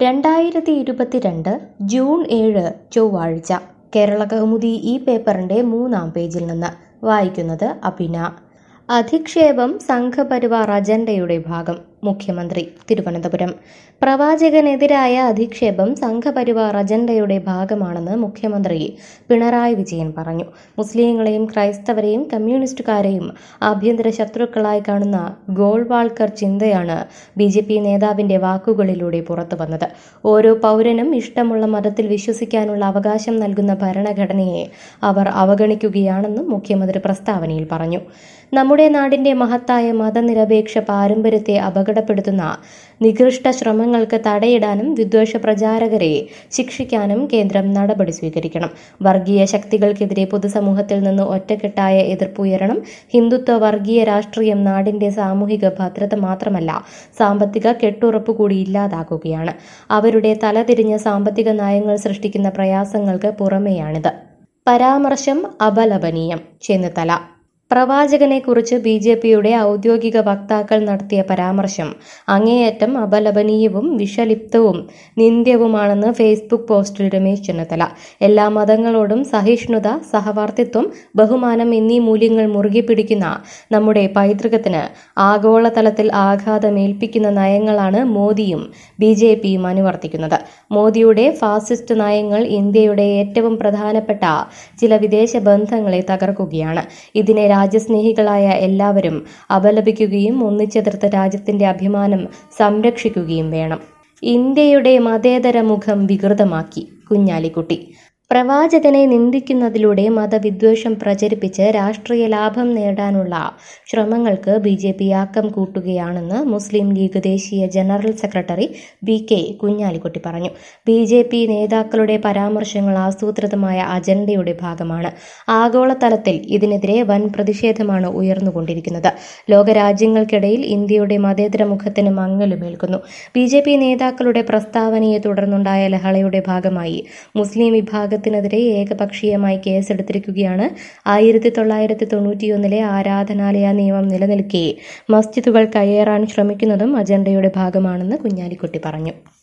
രണ്ടായിരത്തി ഇരുപത്തിരണ്ട് ജൂൺ ഏഴ് ചൊവ്വാഴ്ച കേരള കൗമുദി ഈ പേപ്പറിന്റെ മൂന്നാം പേജിൽ നിന്ന് വായിക്കുന്നത് അഭിന അധിക്ഷേപം സംഘപരിവാർ അജണ്ടയുടെ ഭാഗം മുഖ്യമന്ത്രി തിരുവനന്തപുരം പ്രവാചകനെതിരായ അധിക്ഷേപം സംഘപരിവാർ അജണ്ടയുടെ ഭാഗമാണെന്ന് മുഖ്യമന്ത്രി പിണറായി വിജയൻ പറഞ്ഞു മുസ്ലിങ്ങളെയും ക്രൈസ്തവരെയും കമ്മ്യൂണിസ്റ്റുകാരെയും ആഭ്യന്തര ശത്രുക്കളായി കാണുന്ന ഗോൾവാൾക്കർ ചിന്തയാണ് ബി ജെ പി നേതാവിന്റെ വാക്കുകളിലൂടെ പുറത്തു വന്നത് ഓരോ പൗരനും ഇഷ്ടമുള്ള മതത്തിൽ വിശ്വസിക്കാനുള്ള അവകാശം നൽകുന്ന ഭരണഘടനയെ അവർ അവഗണിക്കുകയാണെന്നും മുഖ്യമന്ത്രി പ്രസ്താവനയിൽ പറഞ്ഞു നമ്മുടെ നാടിന്റെ മഹത്തായ മതനിരപേക്ഷ പാരമ്പര്യത്തെ അപകടപ്പെടുത്തുന്ന നികൃഷ്ട ശ്രമങ്ങൾക്ക് തടയിടാനും വിദ്വേഷ പ്രചാരകരെ ശിക്ഷിക്കാനും കേന്ദ്രം നടപടി സ്വീകരിക്കണം വർഗീയ ശക്തികൾക്കെതിരെ പൊതുസമൂഹത്തിൽ നിന്ന് ഒറ്റക്കെട്ടായ എതിർപ്പുയരണം ഹിന്ദുത്വ വർഗീയ രാഷ്ട്രീയം നാടിന്റെ സാമൂഹിക ഭദ്രത മാത്രമല്ല സാമ്പത്തിക കെട്ടുറപ്പ് കൂടി ഇല്ലാതാക്കുകയാണ് അവരുടെ തലതിരിഞ്ഞ സാമ്പത്തിക നയങ്ങൾ സൃഷ്ടിക്കുന്ന പ്രയാസങ്ങൾക്ക് പുറമെയാണിത് പരാമർശം അപലപനീയം ചെന്നിത്തല പ്രവാചകനെക്കുറിച്ച് ബി ജെ പിയുടെ ഔദ്യോഗിക വക്താക്കൾ നടത്തിയ പരാമർശം അങ്ങേയറ്റം അപലപനീയവും വിഷലിപ്തവും നിന്ദ്യവുമാണെന്ന് ഫേസ്ബുക്ക് പോസ്റ്റിൽ രമേശ് ചെന്നിത്തല എല്ലാ മതങ്ങളോടും സഹിഷ്ണുത സഹവർത്തിത്വം ബഹുമാനം എന്നീ മൂല്യങ്ങൾ മുറുകെ പിടിക്കുന്ന നമ്മുടെ പൈതൃകത്തിന് ആഗോളതലത്തിൽ ആഘാതമേൽപ്പിക്കുന്ന നയങ്ങളാണ് മോദിയും ബി ജെ പിയും അനുവർത്തിക്കുന്നത് മോദിയുടെ ഫാസിസ്റ്റ് നയങ്ങൾ ഇന്ത്യയുടെ ഏറ്റവും പ്രധാനപ്പെട്ട ചില വിദേശ ബന്ധങ്ങളെ തകർക്കുകയാണ് ഇതിനെ രാജ്യസ്നേഹികളായ എല്ലാവരും അപലപിക്കുകയും ഒന്നിച്ചെതിർത്ത് രാജ്യത്തിന്റെ അഭിമാനം സംരക്ഷിക്കുകയും വേണം ഇന്ത്യയുടെ മതേതര മുഖം വികൃതമാക്കി കുഞ്ഞാലിക്കുട്ടി പ്രവാചകനെ നിന്ദിക്കുന്നതിലൂടെ മതവിദ്വേഷം പ്രചരിപ്പിച്ച് രാഷ്ട്രീയ ലാഭം നേടാനുള്ള ശ്രമങ്ങൾക്ക് ബി ജെ പി ആക്കം കൂട്ടുകയാണെന്ന് മുസ്ലിം ലീഗ് ദേശീയ general secretary V K Kunhalikutty പറഞ്ഞു ബി ജെ പി നേതാക്കളുടെ പരാമർശങ്ങൾ ആസൂത്രിതമായ അജണ്ടയുടെ ഭാഗമാണ് ആഗോളതലത്തിൽ ഇതിനെതിരെ വൻ പ്രതിഷേധമാണ് ഉയർന്നുകൊണ്ടിരിക്കുന്നത് ലോകരാജ്യങ്ങൾക്കിടയിൽ ഇന്ത്യയുടെ മതേതര മുഖത്തിന് മങ്ങലുമേൽക്കുന്നു ബി ജെ പി നേതാക്കളുടെ പ്രസ്താവനയെ തുടർന്നുണ്ടായ ലഹളയുടെ ഭാഗമായി മുസ്ലിം വിഭാഗ വിഭാഗത്തിനെതിരെ ഏകപക്ഷീയമായി കേസെടുത്തിരിക്കുകയാണ് ആയിരത്തി തൊള്ളായിരത്തി തൊണ്ണൂറ്റിയൊന്നിലെ ആരാധനാലയ നിയമം നിലനിൽക്കെ മസ്ജിദുകൾ കയ്യേറാൻ ശ്രമിക്കുന്നതും അജണ്ടയുടെ ഭാഗമാണെന്ന് കുഞ്ഞാലിക്കുട്ടി പറഞ്ഞു